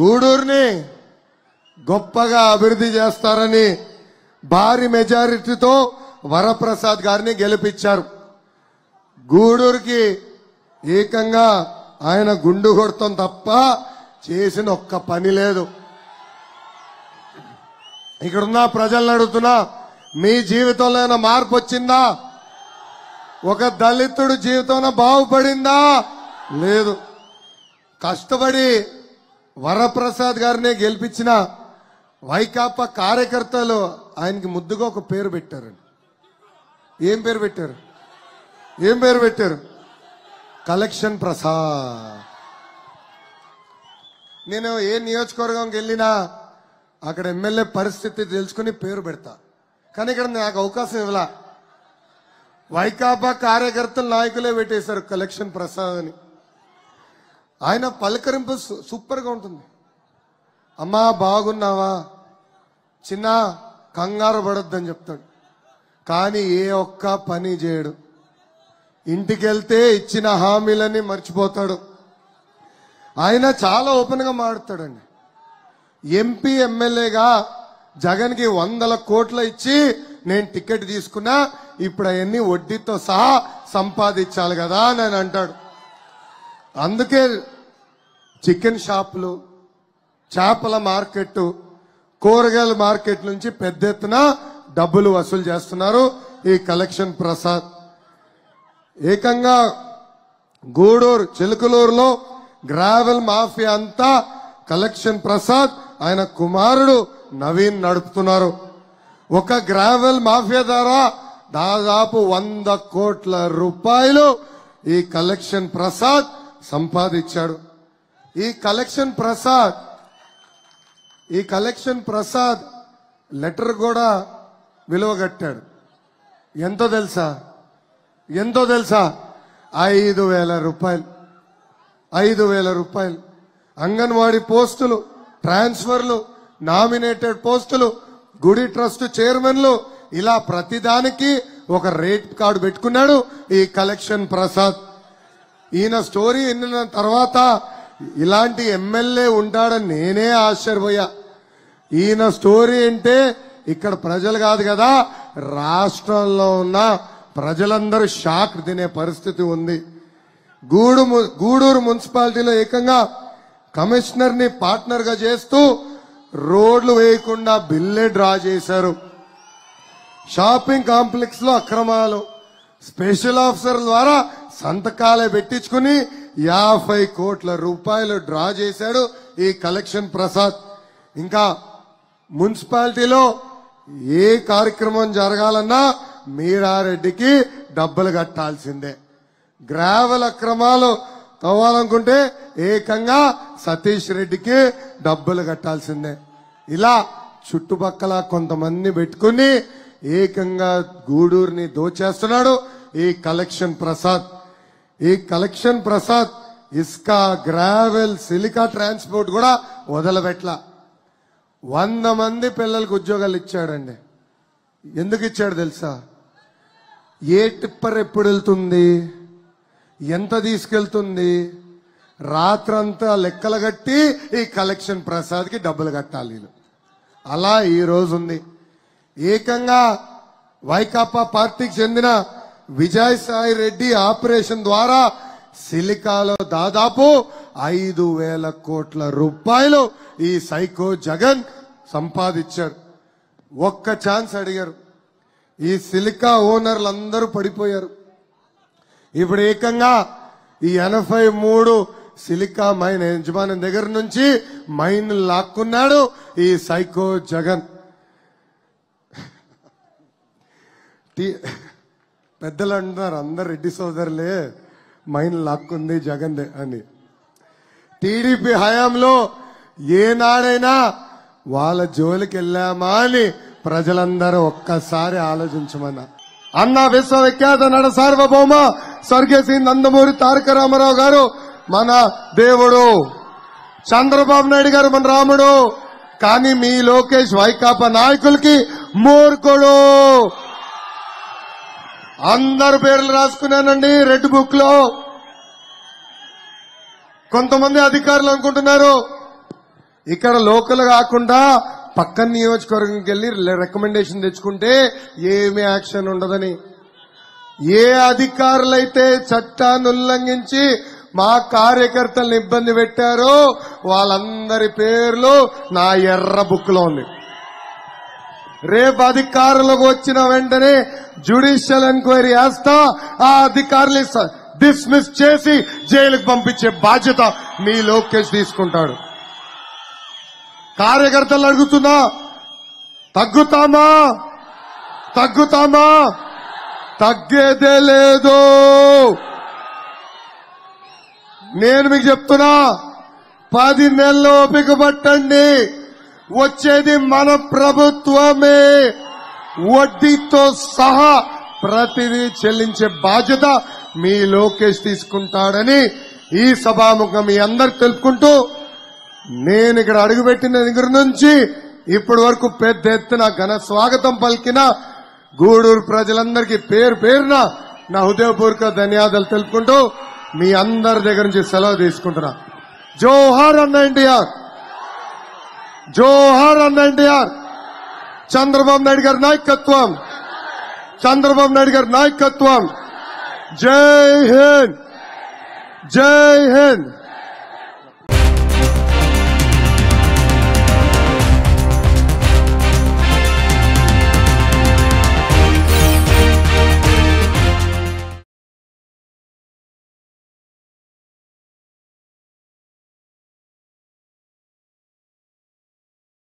గూడూరుని గొప్పగా అభివృద్ధి చేస్తారని భారీ మెజారిటీతో వరప్రసాద్ గారిని గెలిపించారు గూడూరుకి ఏకంగా ఆయన గుండు కొడతాం తప్ప చేసిన ఒక్క పని లేదు ఇక్కడున్న ప్రజలను అడుగుతున్నా మీ జీవితంలో ఏమైనా మార్పు వచ్చిందా ఒక దళితుడు జీవితంలో బాగుపడిందా లేదు కష్టపడి వరప్రసాద్ గారిని గెలిపించిన వైకాపా కార్యకర్తలు ఆయనకి ముద్దుగా ఒక పేరు పెట్టారండి ఏం పేరు పెట్టారు ఏం పేరు పెట్టారు కలెక్షన్ ప్రసాద్ నేను ఏ నియోజకవర్గంకి వెళ్ళినా అక్కడ ఎమ్మెల్యే పరిస్థితి తెలుసుకుని పేరు పెడతా కానీ ఇక్కడ నాకు అవకాశం ఇవ్వలా వైకాపా కార్యకర్తలు నాయకులే పెట్టేశారు కలెక్షన్ ప్రసాద్ అని ఆయన పలకరింపు సు- సూపర్గా ఉంటుంది అమ్మా బాగున్నావా చిన్న కంగారు పడొద్దని చెప్తాడు కానీ ఏ ఒక్క పని చేయడు ఇంటికి వెళ్తే ఇచ్చిన హామీలని మర్చిపోతాడు ఆయన చాలా ఓపెన్ గా మాట్లాడతాడండి ఎంపీ ఎమ్మెల్యేగా జగన్ కి వందల కోట్ల ఇచ్చి నేను టికెట్ తీసుకున్నా ఇప్పుడు అవన్నీ వడ్డీతో సహా సంపాదించాలి కదా అని ఆయన అంటాడు అందుకే చికెన్ షాపులు చేపల మార్కెట్ కూరగాయల మార్కెట్ నుంచి పెద్ద ఎత్తున డబ్బులు వసూలు చేస్తున్నారు ఈ కలెక్షన్ ప్రసాద్ ఏకంగా గూడూరు చిలుకలూరులో గ్రావెల్ మాఫియా అంతా కలెక్షన్ ప్రసాద్ ఆయన కుమారుడు నవీన్ నడుపుతున్నారు ఒక గ్రావెల్ మాఫియా ద్వారా దాదాపు వంద కోట్ల రూపాయలు ఈ కలెక్షన్ ప్రసాద్ సంపాదించాడు ఈ కలెక్షన్ ప్రసాద్ ఈ కలెక్షన్ ప్రసాద్ లెటర్ కూడా విలువ కట్టాడు ఎంతో తెలుసా ఎంతో తెలుసా ఐదు వేల రూపాయలు ఐదు వేల రూపాయలు అంగన్వాడీ పోస్టులు ట్రాన్స్ఫర్లు నామినేటెడ్ పోస్టులు గుడి ట్రస్ట్ చైర్మన్లు ఇలా ప్రతిదానికి ఒక రేట్ కార్డు పెట్టుకున్నాడు ఈ కలెక్షన్ ప్రసాద్ ఈయన స్టోరీ విన్న తర్వాత ఇలాంటి ఎమ్మెల్యే ఉంటాడని నేనే ఆశ్చర్యపోయా ఈయన స్టోరీ అంటే ఇక్కడ ప్రజలు కాదు కదా రాష్ట్రంలో ఉన్న ప్రజలందరూ షాక్ తినే పరిస్థితి ఉంది గూడు ము- గూడూరు మున్సిపాలిటీలో ఏకంగా కమిషనర్ ని పార్ట్నర్ గా చేస్తూ రోడ్లు వేయకుండా బిల్లే డ్రా చేశారు షాపింగ్ కాంప్లెక్స్ లో అక్రమాలు స్పెషల్ ఆఫీసర్ ద్వారా సంతకాలే పెట్టించుకుని యాభై కోట్ల రూపాయలు డ్రా చేశాడు ఈ కలెక్షన్ ప్రసాద్ ఇంకా మున్సిపాలిటీలో ఏ కార్యక్రమం జరగాలన్నా మీరారెడ్డికి డబ్బులు కట్టాల్సిందే గ్రావెల్ అక్రమాలు తవ్వాలనుకుంటే ఏకంగా సతీష్ రెడ్డికి డబ్బులు కట్టాల్సిందే ఇలా చుట్టుపక్కల కొంతమంది పెట్టుకుని ఏకంగా గూడూరుని దోచేస్తున్నాడు ఈ కలెక్షన్ ప్రసాద్ ఈ కలెక్షన్ ప్రసాద్ ఇసుక గ్రావెల్ సిలికా ట్రాన్స్పోర్ట్ కూడా వదలబెట్ల వంద మంది పిల్లలకు ఉద్యోగాలు ఇచ్చాడండి ఎందుకు ఇచ్చాడు తెలుసా ఏ టిప్పర్ ఎప్పుడు వెళ్తుంది ఎంత తీసుకెళ్తుంది రాత్రంతా లెక్కలు కట్టి ఈ కలెక్షన్ ప్రసాద్కి డబ్బులు కట్టాలి వీళ్ళు. అలా ఈ రోజు ఉంది ఏకంగా వైకాపా పార్టీకి చెందిన విజయసాయి రెడ్డి ఆపరేషన్ ద్వారా సిలికాలో దాదాపు ఐదు వేల కోట్ల రూపాయలు ఈ సైకో జగన్ సంపాదించారు ఒక్క ఛాన్స్ అడిగారు ఈ సిలికా ఓనర్లు అందరూ పడిపోయారు ఇప్పుడు ఏకంగా ఈ ఎనభై మూడు సిలికా మైన్ యజమాని దగ్గర నుంచి మైన్ లాక్కున్నాడు ఈ సైకో జగన్ టీ- పెద్దలు అంటున్నారు అందరు రెడ్డి సోదరులే మైన్ లాక్కుంది జగన్ దే అని టీడీపీ హయాంలో ఏనాడైనా వాళ్ళ జోలికి వెళ్ళామా అని ప్రజలందరూ ఒక్కసారి ఆలోచించమన్నా అన్న విశ్వవిఖ్యాత నడ సార్వభౌమ స్వర్గశ్రీ నందమూరి తారక రామారావు గారు మన దేవుడు చంద్రబాబు నాయుడు గారు మన రాముడు కానీ మీ లోకేష్ వైకాపా నాయకులకి మూర్ఖుడు అందరు పేర్లు రాసుకున్నానండి రెడ్ బుక్ లో కొంతమంది అధికారులు అనుకుంటున్నారు ఇక్కడ లోకల్ కాకుండా పక్కన నియోజకవర్గంకి వెళ్ళి రికమెండేషన్ తెచ్చుకుంటే ఏమీ యాక్షన్ ఉండదని ఏ అధికారులైతే చట్టాన్ని ఉల్లంఘించి మా కార్యకర్తలను ఇబ్బంది పెట్టారో వాళ్ళందరి పేర్లు నా ఎర్ర బుక్ లో ఉంది రేపు అధికారులకు వచ్చిన వెంటనే జ్యుడిషియల్ ఎంక్వైరీ వేస్తా ఆ అధికారులు డిస్మిస్ చేసి జైలుకు పంపించే బాధ్యత మీ లోకేష్ తీసుకుంటాడు కార్యకర్తలు అడుగుతున్నా తగ్గుతామా తగ్గుతామా తగ్గేదే లేదు నేను మీకు చెప్తున్నా పది నెలలు ఓపిక పట్టండి వచ్చేది మన ప్రభుత్వమే వడ్డీతో సహా ప్రతిదీ చెల్లించే బాధ్యత మీ లోకేష్ తీసుకుంటాడని ఈ సభాముఖం మీ అందరికి తెలుపుకుంటూ నేను ఇక్కడ అడుగుపెట్టిన దగ్గర నుంచి ఇప్పటి వరకు పెద్ద ఎత్తున ఘన స్వాగతం పలికిన గూడూరు ప్రజలందరికీ పేరు పేరున నా హృదయపూర్వక ధన్యవాదాలు తెలుపుకుంటూ మీ అందరి దగ్గర నుంచి సెలవు తీసుకుంటున్నా జోహార్ అన్న ఎన్టీఆర్ జోహార్ అన్న ఎన్టీఆర్ చంద్రబాబు నాయుడు గారి నాయకత్వం చంద్రబాబు నాయుడు గారి నాయకత్వం జై హింద్ జై హింద్